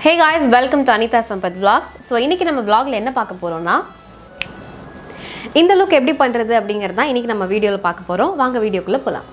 hey guys welcome to Anitha Sampath vlogs so இன்றைக்கி நம்ம vlogல என்ன பார்க்க போகிறோம்னா இந்த லுக் எப்படி பண்ணுறது அப்படிங்கிறது தான் இன்றைக்கி நம்ம வீடியோவில் பார்க்க போகிறோம் வாங்க வீடியோக்குள்ளே போகலாம்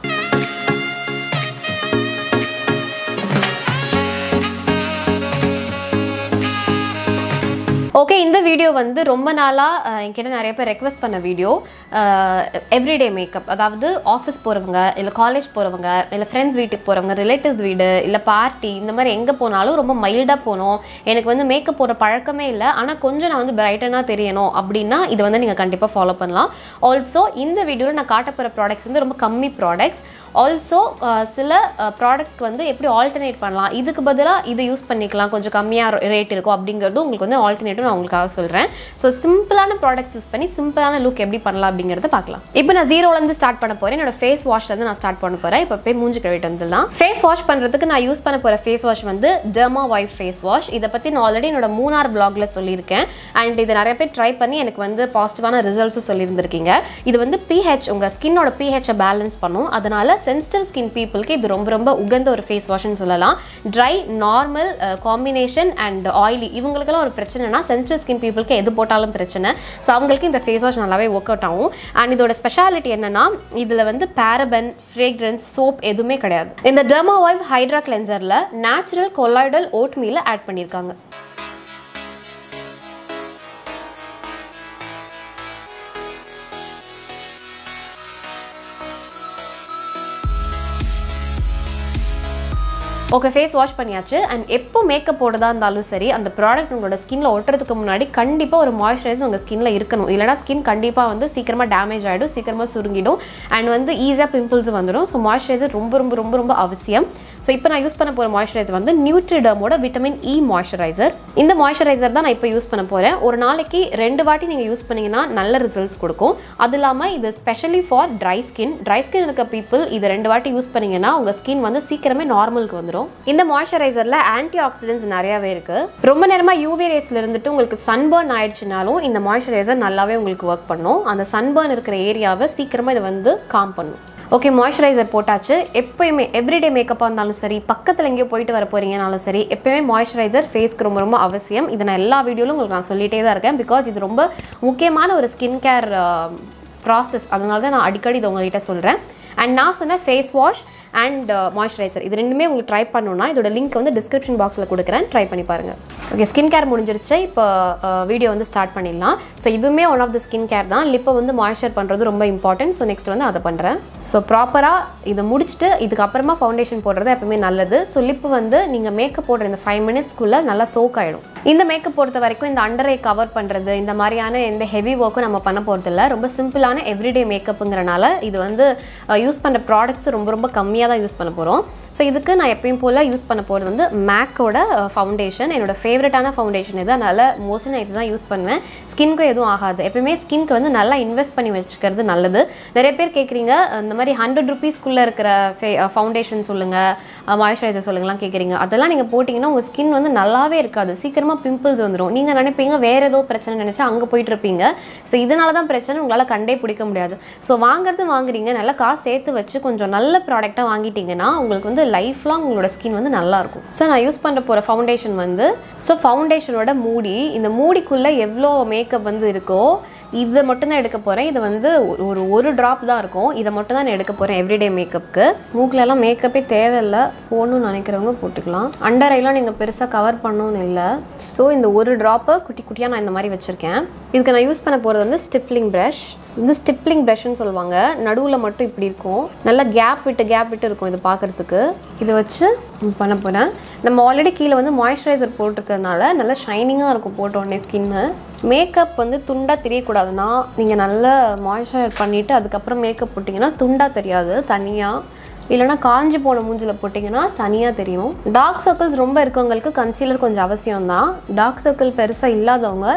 ஓகே இந்த வீடியோ வந்து ரொம்ப நாளாக என்கிட்ட நிறைய பேர் ரெக்வஸ்ட் பண்ண வீடியோ எவ்ரிடே மேக்கப் அதாவது ஆஃபீஸ் போகிறவங்க இல்லை காலேஜ் போகிறவங்க இல்லை ஃப்ரெண்ட்ஸ் வீட்டுக்கு போகிறவங்க ரிலேட்டிவ்ஸ் வீடு இல்லை பார்ட்டி இந்த மாதிரி எங்கே போனாலும் ரொம்ப மைல்டாக போகணும் எனக்கு வந்து மேக்கப் போடுற பழக்கமே இல்லை ஆனால் கொஞ்சம் நான் வந்து பிரைட்டனாக தெரியணும் அப்படின்னா இது வந்து நீங்கள் கண்டிப்பாக ஃபாலோ பண்ணலாம் ஆல்சோ இந்த வீடியோவில் நான் காட்ட போகிற ப்ராடக்ட்ஸ் வந்து ரொம்ப கம்மி ப்ராடக்ட்ஸ் ஆல்சோ சில ப்ராடக்ட்ஸ்க்கு வந்து எப்படி ஆல்டர்னேட் பண்ணலாம் இதுக்கு பதிலாக இது யூஸ் பண்ணிக்கலாம் கொஞ்சம் கம்மியாக ரேட் இருக்கும் அப்படிங்கிறது உங்களுக்கு வந்து ஆல்டர்னேட்டிவ் நான் உங்களுக்காக சொல்கிறேன் ஸோ சிம்பிளான ப்ராடக்ட்ஸ் யூஸ் பண்ணி சிம்பிளான லுக் எப்படி பண்ணலாம் அப்படிங்கிறத பார்க்கலாம் இப்போ நான் ஜீரோலேருந்து ஸ்டார்ட் பண்ண போகிறேன் என்னோட ஃபேஸ் வாஷ்லேருந்து நான் ஸ்டார்ட் பண்ண போகிறேன் இப்போ போய் மூஞ்சி கழுவிட்டு வந்துடலாம் ஃபேஸ் வாஷ் பண்ணுறதுக்கு நான் யூஸ் பண்ண போகிற ஃபேஸ் வாஷ் வந்து டெர்மா வைஃப் ஃபேஸ் வாஷ் இதை பற்றி நான் ஆல்ரெடி என்னோட மூணார் பிளாக்ல சொல்லியிருக்கேன் அண்ட் இதை நிறைய பேர் ட்ரை பண்ணி எனக்கு வந்து பாசிட்டிவான ரிசல்ட்ஸும் சொல்லியிருந்திருக்கீங்க இது வந்து பிஹெச் உங்கள் ஸ்கின்னோட பிஹெச்சை பேலன்ஸ் பண்ணும் அதனால சென்சிட்டிவ் ஸ்கின் பீப்புளுக்கு இது ரொம்ப ரொம்ப உகந்த ஒரு ஃபேஸ் வாஷ்னு சொல்லலாம் dry normal combination and oily இவங்களுக்கெல்லாம் ஒரு பிரச்சனைனா சென்சிட்டிவ் ஸ்கின் பீப்புளுக்கு எது போட்டாலும் பிரச்சனை ஸோ அவங்களுக்கு இந்த ஃபேஸ் வாஷ் நல்லாவே ஒர்க் அவுட் ஆகும் அண்ட் இதோட ஸ்பெஷாலிட்டி என்னன்னா இதில் வந்து பேரபன் ஃப்ரேக்ரன்ஸ் சோப் எதுவுமே கிடையாது இந்த டெர்மாவைவ் ஹைட்ரா கிளென்சரில் நேச்சுரல் கொலாய்டல் ஓட் மீல ஆட் பண்ணியிருக்காங்க ஓகே ஃபேஸ் வாஷ் பண்ணியாச்சு அண்ட் எப்போ மேக்கப் போடுறதா இருந்தாலும் சரி அந்த ப்ராடக்ட் உங்களோட ஸ்கின்ல ஒட்டுறதுக்கு முன்னாடி கண்டிப்பாக ஒரு மாய்ஸ்சரைசர் உங்கள் ஸ்கின்ல இருக்கணும் இல்லைனா ஸ்கின் கண்டிப்பாக வந்து சீக்கிரமாக டேமேஜ் ஆகிடும் சீக்கிரமாக சுருங்கிடும் அண்ட் வந்து ஈஸியாக பிம்பிள்ஸ் வந்துடும் ஸோ மாய்ஸ்சரைசர் ரொம்ப ரொம்ப ரொம்ப ரொம்ப அவசியம் ஸோ இப்போ நான் யூஸ் பண்ண போகிற மாய்ஸ்சரைசர் வந்து நியூட்ரிடமோட விட்டமின் இ மாய்ஸ்சரைசர் இந்த மாய்ஸ்சரைசர் தான் நான் இப்போ யூஸ் பண்ண போகிறேன் ஒரு நாளைக்கு ரெண்டு வாட்டி நீங்கள் யூஸ் பண்ணீங்கன்னா நல்ல ரிசல்ட்ஸ் கொடுக்கும் அது இல்லாமல் இது specially for dry skin dry skin இருக்க பீப்புள் இது ரெண்டு வாட்டி யூஸ் பண்ணீங்கன்னா உங்கள் ஸ்கின் வந்து சீக்கிரமே நார்மலுக்கு வந்துடும் இந்த மாய்ஸ்சரைசரில் ஆன்டி ஆக்சிடென்ட்ஸ் நிறையாவே இருக்குது ரொம்ப நேரமாக யூவி ரேஸில் இருந்துட்டு உங்களுக்கு சன்பர்ன் ஆயிடுச்சுனாலும் இந்த மாய்ஸ்சரைசர் நல்லாவே உங்களுக்கு ஒர்க் பண்ணும் அந்த சன்பர்ன் இருக்கிற ஏரியாவை சீக்கிரமாக இதை வந்து காம் பண்ணும் ஓகே மாய்ஸ்சரைசர் போட்டாச்சு எப்போயுமே எவ்ரிடே மேக்கப்பாக இருந்தாலும் சரி பக்கத்தில் எங்கேயோ போயிட்டு வர போகிறீங்கனாலும் சரி எப்போயுமே மாய்ஸ்சரைசர் ஃபேஸ்க்கு ரொம்ப ரொம்ப அவசியம் இதை நான் எல்லா வீடியோலும் உங்களுக்கு நான் சொல்லிகிட்டே தான் இருக்கேன் பிகாஸ் இது ரொம்ப முக்கியமான ஒரு ஸ்கின் கேர் ப்ராசஸ் அதனால தான் நான் அடிக்கடி இதை உங்ககிட்ட சொல்கிறேன் அண்ட் நான் சொன்ன ஃபேஸ் வாஷ் அண்ட் மாய்ஸ்சரைசர் இது ரெண்டுமே உங்களுக்கு ட்ரை பண்ணணும்னா இதோட லிங்க் வந்து டிஸ்கிரிப்ஷன் பாக்ஸில் கொடுக்குறேன் ட்ரை பண்ணி பாருங்கள் ஓகே ஸ்கின் கேர் முடிஞ்சிருச்சு இப்போ வீடியோ வந்து ஸ்டார்ட் பண்ணிடலாம் ஸோ இதுவுமே one of the skin care தான் லிப்பை வந்து மாய்ஸ்சர் பண்ணுறது ரொம்ப இம்பார்ட்டன்ட் ஸோ நெக்ஸ்ட் வந்து அதை பண்ணுறேன் ஸோ ப்ராப்பராக இதை முடிச்சுட்டு இதுக்கப்புறமா ஃபவுண்டேஷன் போடுறது எப்பவுமே நல்லது ஸோ லிப்பு வந்து நீங்கள் மேக்கப் போடுற இந்த ஃபைவ் மினிட்ஸ்க்குள்ளே நல்லா சோக் ஆகிடும் இந்த மேக்கப் பொறுத்த வரைக்கும் இந்த அண்டரை கவர் பண்ணுறது இந்த மாதிரியான எந்த ஹெவி ஒர்க்கும் நம்ம பண்ண போகிறதில்ல ரொம்ப சிம்பிளான எவ்ரிடே மேக்கப்புங்கிறனால இது வந்து யூஸ் பண்ணுற ப்ராடக்ட்ஸ் ரொம்ப ரொம்ப கம்மியாக தான் யூஸ் பண்ண போகிறோம் ஸோ இதுக்கு நான் எப்பயும் போல் யூஸ் பண்ண போகிறது வந்து மேக்கோட ஃபவுண்டேஷன் என்னோட ஃபேவரட்டான ஃபவுண்டேஷன் இது அதனால் மோஸ்ட்லி நான் இது தான் யூஸ் பண்ணுவேன் ஸ்கின்க்கும் எதுவும் ஆகாது எப்பயுமே ஸ்கின்க்கு வந்து நல்லா இன்வெஸ்ட் பண்ணி வச்சுக்கிறது நல்லது நிறைய பேர் கேட்குறீங்க இந்த மாதிரி ஹண்ட்ரட் ருபீஸ்க்குள்ளே இருக்கிற ஃபே ஃபவுண்டேஷன் சொல்லுங்கள் மாய்ஸ்சரைசர் சொல்லுங்கலாம் கேட்குறீங்க அதெல்லாம் நீங்கள் போட்டிங்கன்னா உங்கள் ஸ்கின் வந்து நல்லாவே இருக்காது சீக்கிரமாக பிம்பிள்ஸ் வந்துடும் நீங்கள் நினைப்பீங்க வேறு ஏதோ பிரச்சனை நினச்சா அங்கே போயிட்டு இருப்பீங்க ஸோ இதனால தான் பிரச்சனை உங்களால் கண்டே பிடிக்க முடியாது ஸோ வாங்குறது வாங்குறீங்க நல்லா காசு சேர்த்து வச்சு கொஞ்சம் நல்ல ப்ராடக்டாக வாங்கிட்டீங்கன்னா உங்களுக்கு வந்து லைஃப் லாங் உங்களோட ஸ்கின் வந்து நல்லாயிருக்கும் ஸோ நான் யூஸ் பண்ணுற போகிற ஃபவுண்டேஷன் வந்து ஸோ ஃபவுண்டேஷனோட மூடி இந்த மூடிக்குள்ளே எவ்வளோ மேக்கப் வந்து இருக்கோ இதை மட்டும் தான் எடுக்க போகிறேன் இது வந்து ஒரு ஒரு ட்ராப் தான் இருக்கும் இதை மட்டும் தான் நான் எடுக்க போகிறேன் எவ்ரிடே மேக்கப்புக்கு மூக்கிலலாம் மேக்கப்பே தேவையில்லை போகணும்னு நினைக்கிறவங்க போட்டுக்கலாம் அண்டர் ஐலாம் நீங்கள் பெருசாக கவர் பண்ணணும்னு இல்லை ஸோ இந்த ஒரு ட்ராப்பை குட்டி குட்டியாக நான் இந்த மாதிரி வச்சுருக்கேன் இதுக்கு நான் யூஸ் பண்ண போகிறது வந்து ஸ்டிப்லிங் ப்ரஷ் இது ஸ்டிப்லிங் ப்ரஷ்னு சொல்லுவாங்க நடுவில் மட்டும் இப்படி இருக்கும் நல்லா கேப் விட்டு கேப் விட்டு இருக்கும் இது பார்க்குறதுக்கு இதை வச்சு பண்ண போகிறேன் நம்ம ஆல்ரெடி கீழே வந்து மாய்ஸ்சரைசர் போட்டிருக்கிறதுனால நல்லா ஷைனிங்காக இருக்கும் போட்ட உடனே ஸ்கின்னு மேக்கப் வந்து துண்டாக தெரியக்கூடாதுன்னா நீங்கள் நல்லா மாய்ஸ்சரைசர் பண்ணிவிட்டு அதுக்கப்புறம் மேக்கப் போட்டிங்கன்னா துண்டாக தெரியாது தனியாக இல்லைனா காஞ்சி போன மூஞ்சில் போட்டிங்கன்னா தனியாக தெரியும் டார்க் சர்க்கிள்ஸ் ரொம்ப இருக்கவங்களுக்கு கன்சீலர் கொஞ்சம் அவசியம் தான் டார்க் சர்க்கிள் பெருசாக இல்லாதவங்க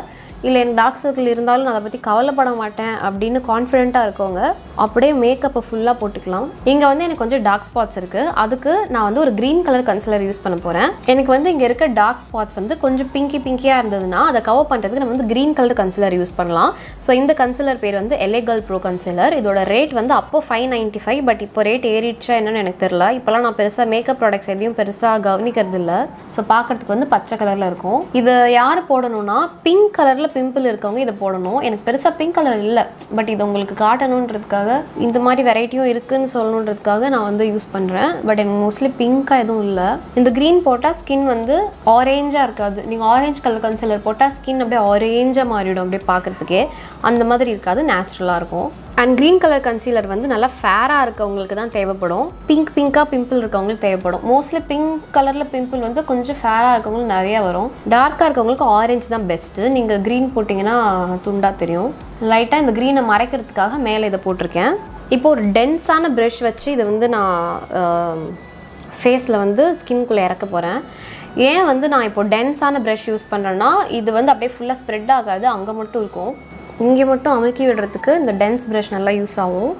இல்லை எனக்கு டார்க் சர்க்கிள் இருந்தாலும் நான் அதை பற்றி கவலைப்பட மாட்டேன் அப்படின்னு கான்ஃபிடென்ட்டாக இருக்கவங்க அப்படியே மேக்கப்பை ஃபுல்லாக போட்டுக்கலாம் இங்கே வந்து எனக்கு கொஞ்சம் டார்க் ஸ்பாட்ஸ் இருக்குது அதுக்கு நான் வந்து ஒரு க்ரீன் கலர் கன்சிலர் யூஸ் பண்ண போகிறேன் எனக்கு வந்து இங்கே இருக்க டார்க் ஸ்பாட்ஸ் வந்து கொஞ்சம் பிங்கி பிங்கியாக இருந்ததுன்னா அதை கவர் பண்ணுறதுக்கு நம்ம வந்து க்ரீன் கலர் கன்சிலர் யூஸ் பண்ணலாம் ஸோ இந்த கன்சிலர் பேர் வந்து எலேகல் ப்ரோ கன்சிலர் இதோட ரேட் வந்து அப்போ ஃபைவ் நைன்ட்டி ஃபைவ் பட் இப்போ ரேட் ஏறிடுச்சா என்னன்னு எனக்கு தெரியல இப்போலாம் நான் பெருசாக மேக்கப் ப்ராடக்ட்ஸ் எதையும் பெருசாக கவனிக்கிறது இல்லை ஸோ பார்க்கறதுக்கு வந்து பச்சை கலரில் இருக்கும் இது யார் போடணும்னா பிங்க் கலரில் பிம்பிள் இருக்கவங்க இதை போடணும் எனக்கு பெருசாக பிங்க் கலர் இல்லை பட் இது உங்களுக்கு காட்டணுன்றதுக்காக இந்த மாதிரி வெரைட்டியும் இருக்குன்னு சொல்லணுன்றதுக்காக நான் வந்து யூஸ் பண்ணுறேன் பட் எனக்கு மோஸ்ட்லி பிங்காக எதுவும் இல்லை இந்த க்ரீன் போட்டால் ஸ்கின் வந்து ஆரேஞ்சாக இருக்காது நீங்கள் ஆரேஞ்ச் கலர் கன்சிலர் போட்டால் ஸ்கின் அப்படியே ஆரேஞ்சாக மாறிடும் அப்படியே பார்க்குறதுக்கே அந்த மாதிரி இருக்காது நேச்சுரலாக இருக்கும் அண்ட் க்ரீன் கலர் கன்சீலர் வந்து நல்லா ஃபேராக இருக்கவங்களுக்கு தான் தேவைப்படும் பிங்க் பிங்காக பிம்பிள் இருக்கவங்களுக்கு தேவைப்படும் மோஸ்ட்லி பிங்க் கலரில் பிம்பிள் வந்து கொஞ்சம் ஃபேராக இருக்கவங்களுக்கு நிறைய வரும் டார்க்காக இருக்கவங்களுக்கு ஆரஞ்சு தான் பெஸ்ட்டு நீங்கள் க்ரீன் போட்டிங்கன்னா துண்டாக தெரியும் லைட்டாக இந்த க்ரீனை மறைக்கிறதுக்காக மேலே இதை போட்டிருக்கேன் இப்போ ஒரு டென்ஸான ப்ரஷ் வச்சு இதை வந்து நான் ஃபேஸில் வந்து ஸ்கின்குள்ளே இறக்க போகிறேன் ஏன் வந்து நான் இப்போ டென்ஸான ப்ரஷ் யூஸ் பண்ணுறேன்னா இது வந்து அப்படியே ஃபுல்லாக ஸ்ப்ரெட் ஆகாது அங்கே மட்டும் இருக்கும் இங்கே மட்டும் அமுக்கி விடுறதுக்கு இந்த டென்ஸ் ப்ரஷ் நல்லா யூஸ் ஆகும்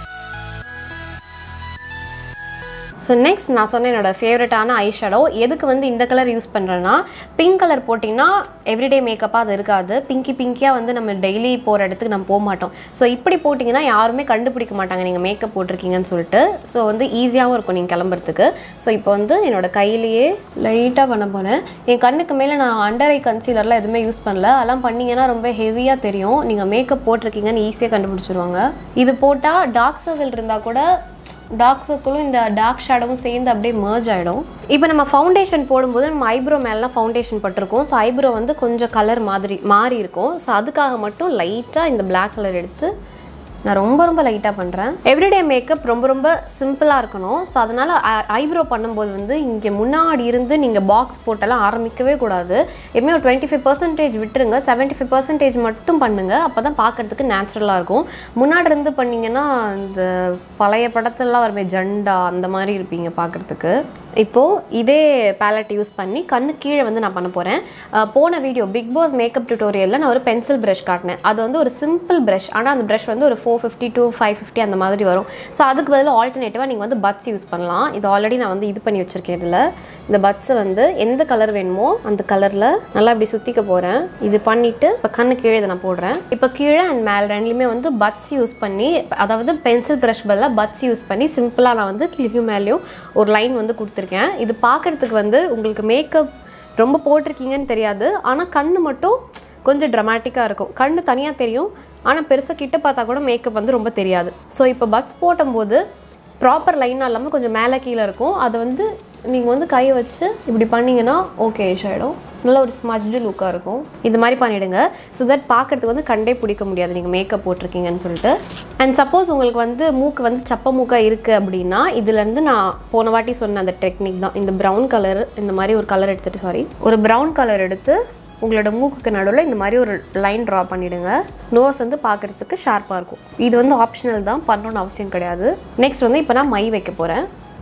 ஸோ நெக்ஸ்ட் நான் சொன்ன என்னோட ஃபேவரட்டான ஐ ஷேடோ எதுக்கு வந்து இந்த கலர் யூஸ் பண்ணுறேன்னா பிங்க் கலர் போட்டிங்கன்னா எவ்ரிடே மேக்கப்பாக அது இருக்காது பிங்கி பிங்கியாக வந்து நம்ம டெய்லி போகிற இடத்துக்கு நம்ம போக மாட்டோம் ஸோ இப்படி போட்டிங்கன்னா யாருமே கண்டுபிடிக்க மாட்டாங்க நீங்கள் மேக்கப் போட்டிருக்கீங்கன்னு சொல்லிட்டு ஸோ வந்து ஈஸியாகவும் இருக்கும் நீங்கள் கிளம்புறதுக்கு ஸோ இப்போ வந்து என்னோட கையிலேயே லைட்டாக பண்ண போகிறேன் என் கண்ணுக்கு மேலே நான் அண்டர் ஐ கன்சீலர்லாம் எதுவுமே யூஸ் பண்ணல அதெல்லாம் பண்ணிங்கன்னா ரொம்ப ஹெவியாக தெரியும் நீங்கள் மேக்கப் போட்டிருக்கீங்கன்னு ஈஸியாக கண்டுபிடிச்சிருவாங்க இது போட்டால் டார்க் சர்க்கிள் இருந்தால் கூட டார்க் சர்க்கிளும் இந்த டார்க் ஷேடோவும் சேர்ந்து அப்படியே merge ஆகிடும் இப்போ நம்ம ஃபவுண்டேஷன் போடும்போது நம்ம ஐப்ரோ மேலாம் ஃபவுண்டேஷன் பட்டிருக்கோம் ஸோ ஐப்ரோ வந்து கொஞ்சம் கலர் மாதிரி மாறி இருக்கும் ஸோ அதுக்காக மட்டும் லைட்டாக இந்த Black கலர் எடுத்து நான் ரொம்ப ரொம்ப லைட்டாக பண்ணுறேன் எவ்ரிடே மேக்கப் ரொம்ப ரொம்ப சிம்பிளாக இருக்கணும் ஸோ அதனால் ஐப்ரோ பண்ணும்போது வந்து இங்கே முன்னாடி இருந்து நீங்கள் பாக்ஸ் போட்டெல்லாம் ஆரம்பிக்கவே கூடாது எப்பவுமே ஒரு டுவெண்ட்டி ஃபைவ் பர்சன்டேஜ் விட்டுருங்க செவன்ட்டி ஃபைவ் பர்சன்டேஜ் மட்டும் பண்ணுங்கள் அப்போ தான் பார்க்குறதுக்கு நேச்சுரலாக இருக்கும் முன்னாடி இருந்து பண்ணிங்கன்னா இந்த பழைய படத்துலலாம் வருமே ஜண்டா அந்த மாதிரி இருப்பீங்க பார்க்குறதுக்கு இப்போது இதே பேலட் யூஸ் பண்ணி கண்ணு கீழே வந்து நான் பண்ண போகிறேன் போன வீடியோ பிக் பாஸ் மேக்கப் டியூட்டோரியலில் நான் ஒரு பென்சில் ப்ரஷ் காட்டினேன் அது வந்து ஒரு சிம்பிள் ப்ரஷ் ஆனால் அந்த ப்ரஷ் வந்து ஒரு four fifty to five fifty அந்த மாதிரி வரும் ஸோ அதுக்கு பதிலாக ஆல்டர்னேட்டிவாக நீங்கள் வந்து பட்ஸ் யூஸ் பண்ணலாம் இது ஆல்ரெடி நான் வந்து இது பண்ணி வச்சுருக்கேன் இதில் இந்த பட்ஸை வந்து எந்த கலர் வேணுமோ அந்த கலரில் நல்லா இப்படி சுற்றிக்க போகிறேன் இது பண்ணிவிட்டு இப்போ கண்ணு கீழே இதை நான் போடுறேன் இப்போ கீழே அண்ட் மேலே ரெண்டுலேயுமே வந்து பட்ஸ் யூஸ் பண்ணி அதாவது பென்சில் ப்ரஷ் பதிலாக பட்ஸ் யூஸ் பண்ணி சிம்பிளாக நான் வந்து கீழேயும் மேலேயும் ஒரு லைன் வந்து கொடுத்துருக்கேன் இது பார்க்குறதுக்கு வந்து உங்களுக்கு மேக்கப் ரொம்ப போட்டிருக்கீங்கன்னு தெரியாது ஆனால் கண்ணு மட்டும் கொஞ்சம் ட்ரமாட்டிக்காக இருக்கும் கண்ணு தனியாக தெரியும் ஆனால் பெருசாக கிட்ட பார்த்தா கூட மேக்கப் வந்து ரொம்ப தெரியாது ஸோ இப்போ பட்ஸ் போடும்போது ப்ராப்பர் லைனாக இல்லாமல் கொஞ்சம் மேலே கீழே இருக்கும் அதை வந்து நீங்கள் வந்து கையை வச்சு இப்படி பண்ணிங்கன்னா ஓகே ஆகிடும் நல்ல ஒரு ஸ்மஜ்டு லுக்காக இருக்கும் இது மாதிரி பண்ணிவிடுங்க ஸோ தட் பார்க்குறதுக்கு வந்து கண்டே பிடிக்க முடியாது நீங்கள் மேக்கப் போட்டிருக்கீங்கன்னு சொல்லிட்டு அண்ட் சப்போஸ் உங்களுக்கு வந்து மூக்கு வந்து சப்ப மூக்காக இருக்குது அப்படின்னா இதுலேருந்து நான் போன வாட்டி சொன்ன அந்த டெக்னிக் தான் இந்த ப்ரௌன் கலர் இந்த மாதிரி ஒரு கலர் எடுத்துகிட்டு சாரி ஒரு ப்ரௌன் கலர் எடுத்து உங்களோட மூக்குக்கு நடுவில் இந்த மாதிரி ஒரு லைன் ட்ரா பண்ணிவிடுங்க நோஸ் வந்து பார்க்குறதுக்கு ஷார்ப்பாக இருக்கும் இது வந்து ஆப்ஷனல் தான் பண்ணணும்னு அவசியம் கிடையாது நெக்ஸ்ட் வந்து இப்போ நான் மை வைக்க போகிறேன்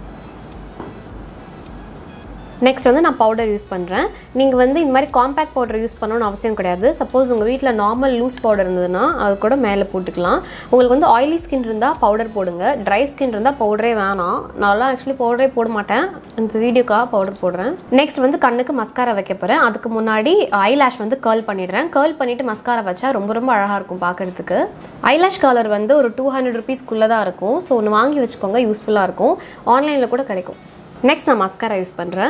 நெக்ஸ்ட் வந்து நான் பவுடர் யூஸ் பண்ணுறேன் நீங்கள் வந்து இந்த மாதிரி காம்பேக்ட் பவுடர் யூஸ் பண்ணணும்னு அவசியம் கிடையாது சப்போஸ் உங்கள் வீட்டில் நார்மல் லூஸ் பவுடர் இருந்ததுன்னா அது கூட மேலே போட்டுக்கலாம் உங்களுக்கு வந்து ஆயிலி ஸ்கின் இருந்தால் பவுடர் போடுங்க ட்ரை ஸ்கின் இருந்தால் பவுடரே வேணாம் நான்லாம் ஆக்சுவலி பவுடரே போட மாட்டேன் இந்த வீடியோக்காக பவுடர் போடுறேன் நெக்ஸ்ட் வந்து கண்ணுக்கு மஸ்காரா வைக்க போகிறேன் அதுக்கு முன்னாடி ஐலாஷ் வந்து கேர்ள் பண்ணிடுறேன் கேர்ள் பண்ணிவிட்டு மஸ்காரா வச்சா ரொம்ப ரொம்ப அழகாக இருக்கும் பார்க்குறதுக்கு ஐலாஷ் கலர் வந்து ஒரு டூ ஹண்ட்ரட் ருபீஸ்க்குள்ளே தான் இருக்கும் ஸோ ஒன்று வாங்கி வச்சுக்கோங்க யூஸ்ஃபுல்லாக இருக்கும் ஆன்லைனில் கூட கிடைக்கும் நெக்ஸ்ட் நான் மஸ்காரா யூஸ் பண்ணுறேன்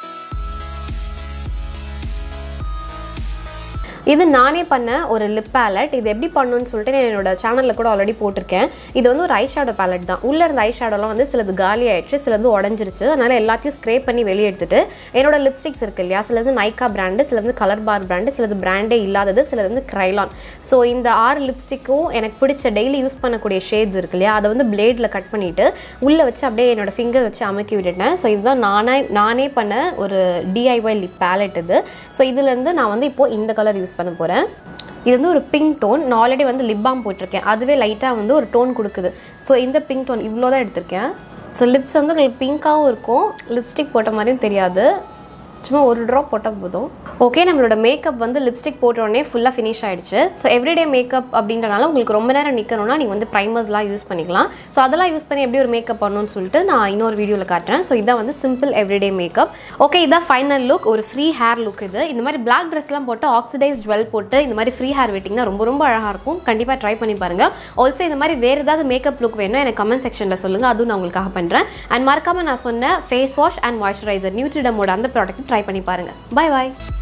இது நானே பண்ண ஒரு லிப் பேலட் இது எப்படி பண்ணணும்னு சொல்லிட்டு நான் என்னோட சேனலில் கூட ஆல்ரெடி போட்டிருக்கேன் இது வந்து ஒரு ஐ ஷேடோ பேலட் தான் உள்ளே இருந்த ஐ ஷேடோலாம் வந்து சிலது காலி ஆயிடுச்சு சிலது உடஞ்சிருச்சு அதனால் எல்லாத்தையும் ஸ்க்ரேப் பண்ணி வெளியே எடுத்துட்டு என்னோட லிப்ஸ்டிக்ஸ் இருக்கு இல்லையா சிலது நைக்கா பிராண்டு சிலது கலர் பார் பிராண்டு சிலது பிராண்டே இல்லாதது சிலது வந்து க்ரைலான் ஸோ இந்த ஆறு லிப்ஸ்டிக்கும் எனக்கு பிடிச்ச டெய்லி யூஸ் பண்ணக்கூடிய ஷேட்ஸ் இருக்கு இல்லையா அதை வந்து பிளேடில் கட் பண்ணிவிட்டு உள்ளே வச்சு அப்படியே என்னோட ஃபிங்கர் வச்சு அமுக்கி விட்டுட்டேன் ஸோ இதுதான் நானே நானே பண்ண ஒரு டிஐஒய் லிப் பேலட் இது ஸோ இதுலேருந்து நான் வந்து இப்போது இந்த கலர் யூஸ் பண்ண போகிறேன் இது வந்து ஒரு பிங்க் டோன் நான் ஆல்ரெடி வந்து லிப் பாம் போட்டிருக்கேன் அதுவே லைட்டாக வந்து ஒரு டோன் கொடுக்குது ஸோ இந்த பிங்க் டோன் இவ்வளோ தான் எடுத்திருக்கேன் ஸோ லிப்ஸ் வந்து உங்களுக்கு பிங்க்காகவும் இருக்கும் லிப்ஸ்டிக் போட்ட மாதிரியும் தெரியாது சும்மா ஒரு ட்ராப் போட்டால் போதும் ஓகே நம்மளோட மேக்கப் வந்து லிப்ஸ்டிக் போட்ட உடனே ஃபுல்லாக ஃபினிஷ் ஆயிடுச்சு ஸோ எவ்ரிடே மேக்கப் அப்படின்றனால உங்களுக்கு ரொம்ப நேரம் நிற்கணும்னா நீங்கள் வந்து ப்ரைமர்ஸ்லாம் யூஸ் பண்ணிக்கலாம் ஸோ அதெல்லாம் யூஸ் பண்ணி எப்படி ஒரு மேக்கப் பண்ணணும்னு சொல்லிட்டு நான் இன்னொரு வீடியோவில் காட்டுறேன் ஸோ இதான் வந்து சிம்பிள் எவ்ரிடே மேக்கப் ஓகே இதான் ஃபைனல் லுக் ஒரு ஃப்ரீ ஹேர் லுக் இது இந்த மாதிரி பிளாக் ட்ரெஸ்லாம் போட்டு ஆக்சிடைஸ் ஜுவல் போட்டு இந்த மாதிரி ஃப்ரீ ஹேர் வெட்டிங்னா ரொம்ப ரொம்ப அழகாக இருக்கும் கண்டிப்பாக ட்ரை பண்ணி பாருங்கள் ஆல்சோ இந்த மாதிரி வேறு ஏதாவது மேக்கப் லுக் வேணும் எனக்கு கமெண்ட் செக்ஷனில் சொல்லுங்கள் அதுவும் நான் உங்களுக்காக பண்ணுறேன் அண்ட் மறக்காமல் நான் சொன்ன ஃபேஸ் வாஷ் அண்ட் மாய்ஸ்சரைசர் நியூட்ரிடமோட அந்த ப்ராடக்ட் ட்ரை பண்ணி பாருங்கள் பை பாய்